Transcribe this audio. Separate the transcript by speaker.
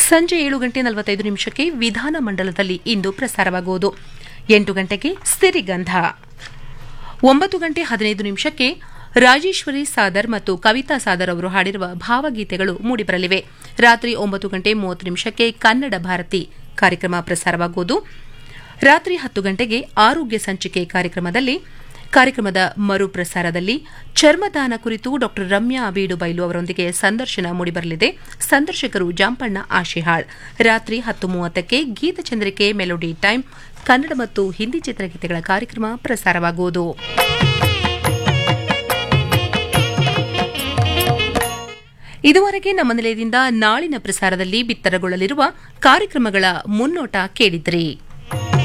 Speaker 1: ಸಂಜೆ ಏಳು ಗಂಟೆ ನಲವತ್ತೈದು ನಿಮಿಷಕ್ಕೆ ವಿಧಾನ ಮಂಡಲದಲ್ಲಿ ಇಂದು ಪ್ರಸಾರವಾಗುವುದು ಎಂಟು ಗಂಟೆಗೆ ಸಿರಿಗಂಧ ಒಂಬತ್ತು ಗಂಟೆ ಹದಿನೈದು ನಿಮಿಷಕ್ಕೆ ರಾಜೇಶ್ವರಿ ಸಾದರ್ ಮತ್ತು ಕವಿತಾ ಸಾದರ್ ಅವರು ಹಾಡಿರುವ ಭಾವಗೀತೆಗಳು ಮೂಡಿಬರಲಿವೆ ರಾತ್ರಿ ಒಂಬತ್ತು ಗಂಟೆ ಮೂವತ್ತು ನಿಮಿಷಕ್ಕೆ ಕನ್ನಡ ಭಾರತಿ ಕಾರ್ಯಕ್ರಮ ಪ್ರಸಾರವಾಗುವುದು ರಾತ್ರಿ ಹತ್ತು ಗಂಟೆಗೆ ಆರೋಗ್ಯ ಸಂಚಿಕೆ ಕಾರ್ಯಕ್ರಮದಲ್ಲಿ ಕಾರ್ಯಕ್ರಮದ ಮರುಪ್ರಸಾರದಲ್ಲಿ ಚರ್ಮದಾನ ಕುರಿತು ಡಾ ರಮ್ಯಾ ಬೀಡುಬೈಲು ಅವರೊಂದಿಗೆ ಸಂದರ್ಶನ ಮೂಡಿಬರಲಿದೆ ಸಂದರ್ಶಕರು ಜಾಂಪಣ್ಣ ಆಶಿಹಾಳ್ ರಾತ್ರಿ ಹತ್ತು ಮೂವತ್ತಕ್ಕೆ ಗೀತಚಂದ್ರಿಕೆ ಮೆಲೋಡಿ ಟೈಮ್ ಕನ್ನಡ ಮತ್ತು ಹಿಂದಿ ಚಿತ್ರಗೀತೆಗಳ ಕಾರ್ಯಕ್ರಮ ಪ್ರಸಾರವಾಗುವುದು ಇದುವರೆಗೆ ನಮ್ಮ ನಿಲಯದಿಂದ ನಾಳಿನ ಪ್ರಸಾರದಲ್ಲಿ ಬಿತ್ತರಗೊಳ್ಳಲಿರುವ ಕಾರ್ಯಕ್ರಮಗಳ ಮುನ್ನೋಟ ಕೇಳಿದ್ರಿ